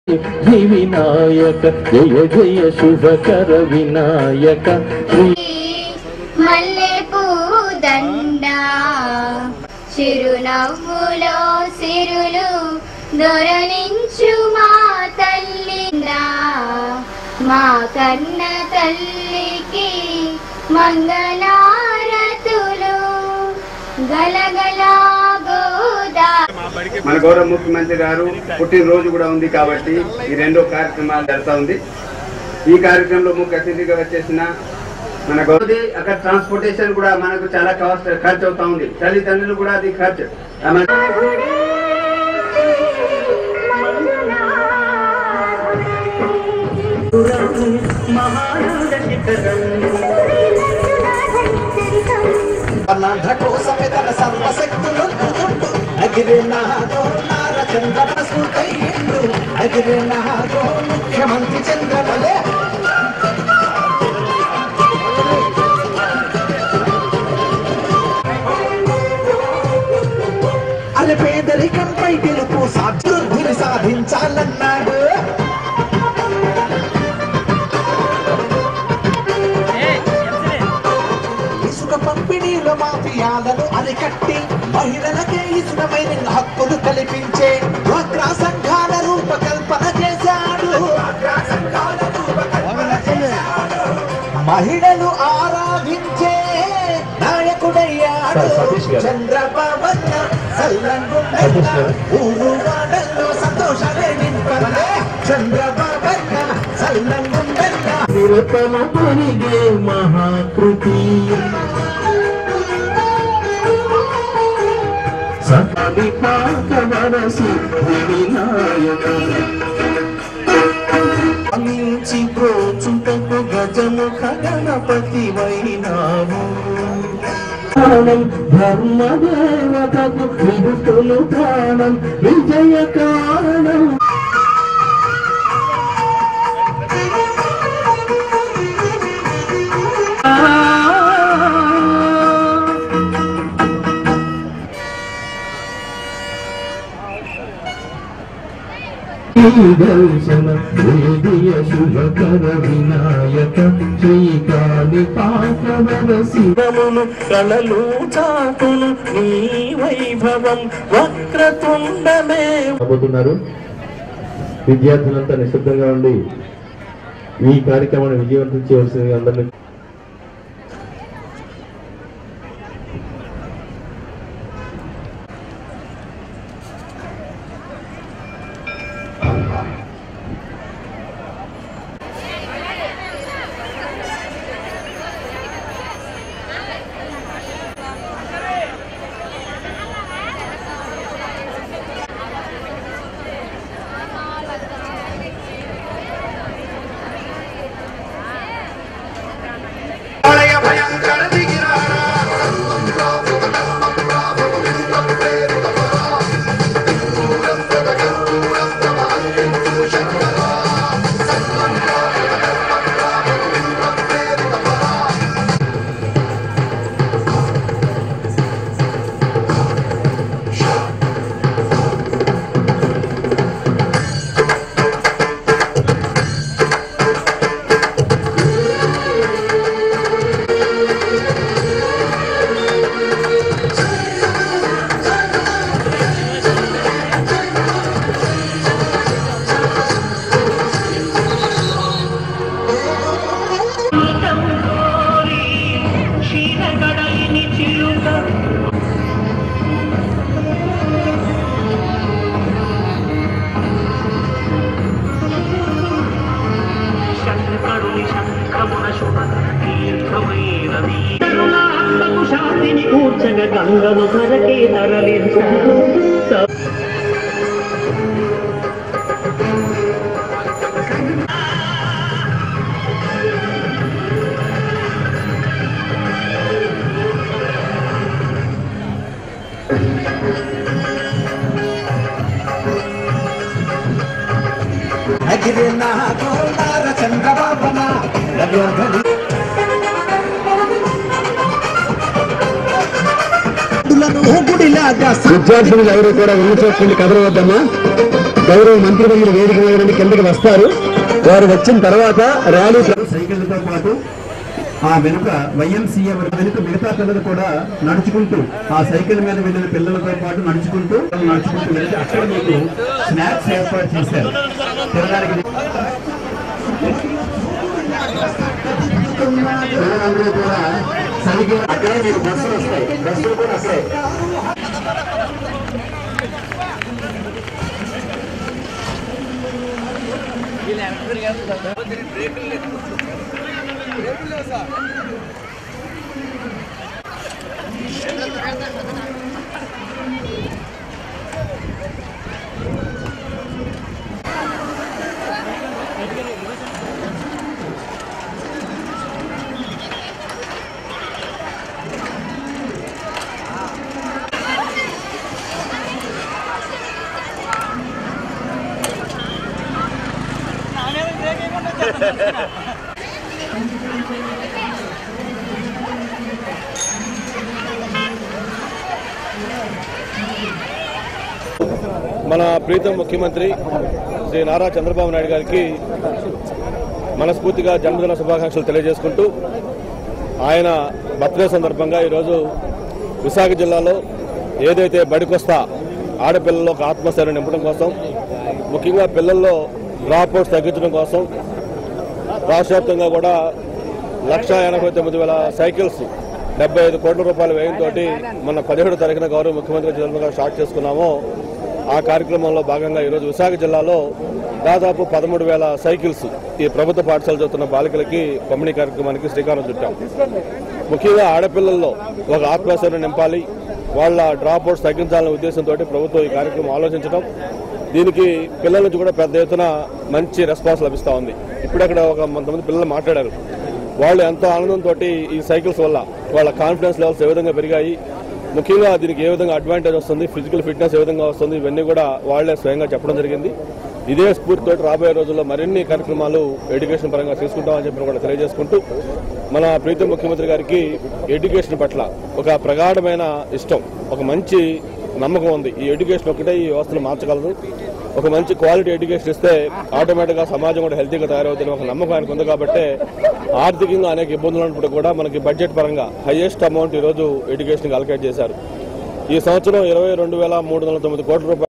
శ్రీ వినాయక జయ జయ శుభకర వినాయక శ్రీ మల్లె దండ చిరునవ్వులో సిరులు దొరలించు మా తల్లి మా కన్న తల్లికి మంగళారతులు గలగల గోదా మన గౌరవ ముఖ్యమంత్రి గారు పుట్టినరోజు కూడా ఉంది కాబట్టి ఈ రెండో కార్యక్రమాలు జరుగుతూ ఉంది ఈ కార్యక్రమంలో ముఖ్య అతిథిగా వచ్చేసిన మన గౌరవ అక్కడ ట్రాన్స్పోర్టేషన్ కూడా మనకు చాలా కాస్ట్ ఖర్చు అవుతా ఉంది తల్లిదండ్రులు కూడా అది ఖర్చు మన- అనాథ కోసమే తన సర్వశక్తులు ఉండు అగిరే నాగో నార చంద్ర స్ఫూర్తయ్యిండు అగిరే నాగో ముఖ్యమంత్రి చంద్రమలే అరే పేదరికంపై గెలుపు సాధ్యుద్ధిని సాధించాలన్నాడు ఇసుక పంపిణీలో మాఫియాలను అరికట్టి మహిళలకే ఇసుక మైనింగ్ హక్కులు కల్పించే డ్వాక్రా సంఘాల రూపకల్పన చేశాడు మహిళలు ఆరాధించే నాయకుడయ్యాడు చంద్రబాబు ఊరు వాడల్లో సంతోషాలే నింపలే చంద్రబాబు సల్లంగుండల్లా నిరతమ పరిగే మహాకృతి సతవి పాకవరసి వినాయక అంచి ప్రోచుటకు గజముఖ గణపతి వైనాము ప్రాణం ధర్మదేవతకు విడుతులు ప్రాణం విజయ కారణం దర్శన వేదియ శుభకర వినాయక శ్రీకాళి పాకవర శివమును కళలు చాటును నీ వైభవం వక్రతుండమే రాబోతున్నారు విద్యార్థులంతా నిశ్శబ్దంగా ఉండి ఈ కార్యక్రమాన్ని విజయవంతం చేయవలసిందిగా అందరినీ శాంతిని కూర్చగ గంగను ధరకే తరలించు అగిరే నాగో నార చంద్రబాబన రవ్యోధని గుడిలాగా విద్యార్థులు ఎవరు కూడా ఉన్న చోట్ల కదలవద్దమ్మా గౌరవ మంత్రివర్యులు వేదిక మీద నుండి కిందకి వస్తారు వారు వచ్చిన తర్వాత ర్యాలీ సైకిళ్లతో పాటు ఆ వెనుక వైఎంసీఏ వెనుక మిగతా పిల్లలు కూడా నడుచుకుంటూ ఆ సైకిల్ మీద వెళ్ళిన పిల్లలతో పాటు నడుచుకుంటూ నడుచుకుంటూ వెళ్తే అక్కడ మీకు స్నాక్స్ ఏర్పాటు చేశారు తినడానికి పిల్లలందరూ కూడా సైకిల్ అక్కడే మీకు బస్సులు వస్తాయి బస్సులు కూడా వస్తాయి మన ప్రీతం ముఖ్యమంత్రి శ్రీ నారా చంద్రబాబు నాయుడు గారికి మనస్ఫూర్తిగా జన్మదిన శుభాకాంక్షలు తెలియజేసుకుంటూ ఆయన బర్త్డే సందర్భంగా ఈరోజు విశాఖ జిల్లాలో ఏదైతే బడికొస్తా ఆడపిల్లల్లో ఒక ఆత్మస్థైర్యం నింపడం కోసం ముఖ్యంగా పిల్లల్లో డ్రాప్ అవుట్స్ తగ్గించడం కోసం రాష్ట్ర వ్యాప్తంగా కూడా లక్ష ఎనభై తొమ్మిది వేల సైకిల్స్ డెబ్బై ఐదు కోట్ల రూపాయల వ్యయంతో మన పదిహేడు తారీఖున గౌరవ ముఖ్యమంత్రి చంద్రబాబు గారు స్టార్ట్ చేసుకున్నామో ఆ కార్యక్రమంలో భాగంగా ఈరోజు విశాఖ జిల్లాలో దాదాపు పదమూడు వేల సైకిల్స్ ఈ ప్రభుత్వ పాఠశాల చదువుతున్న బాలికలకి పంపిణీ కార్యక్రమానికి శ్రీకారం చుట్టాం ముఖ్యంగా ఆడపిల్లల్లో ఒక ఆత్మస్థైర్యం నింపాలి వాళ్ళ డ్రాప్ అవుట్స్ తగ్గించాలనే ఉద్దేశంతో ప్రభుత్వం ఈ కార్యక్రమం ఆలోచించడం దీనికి పిల్లల నుంచి కూడా పెద్ద ఎత్తున మంచి రెస్పాన్స్ లభిస్తూ ఉంది ఇప్పుడు అక్కడ ఒక కొంతమంది పిల్లలు మాట్లాడారు వాళ్ళు ఎంతో ఆనందంతో ఈ సైకిల్స్ వల్ల వాళ్ళ కాన్ఫిడెన్స్ లెవెల్స్ ఏ విధంగా పెరిగాయి ముఖ్యంగా దీనికి ఏ విధంగా అడ్వాంటేజ్ వస్తుంది ఫిజికల్ ఫిట్నెస్ ఏ విధంగా వస్తుంది ఇవన్నీ కూడా వాళ్ళే స్వయంగా చెప్పడం జరిగింది ఇదే స్ఫూర్తితో రాబోయే రోజుల్లో మరిన్ని కార్యక్రమాలు ఎడ్యుకేషన్ పరంగా తీసుకుంటామని చెప్పి కూడా తెలియజేసుకుంటూ మన ప్రీతం ముఖ్యమంత్రి గారికి ఎడ్యుకేషన్ పట్ల ఒక ప్రగాఢమైన ఇష్టం ఒక మంచి నమ్మకం ఉంది ఈ ఎడ్యుకేషన్ ఒక్కటే ఈ వ్యవస్థను మార్చగలదు ఒక మంచి క్వాలిటీ ఎడ్యుకేషన్ ఇస్తే ఆటోమేటిక్గా సమాజం కూడా హెల్తీగా తయారవుతుంది ఒక నమ్మకం ఆయనకు ఉంది కాబట్టి ఆర్థికంగా అనేక ఇబ్బందులు ఉన్నప్పుడు కూడా మనకి బడ్జెట్ పరంగా హైయెస్ట్ అమౌంట్ ఈరోజు ఎడ్యుకేషన్కి అలకేట్ చేశారు ఈ సంవత్సరం ఇరవై రెండు వేల మూడు వందల తొమ్మిది కోట్ల రూపాయలు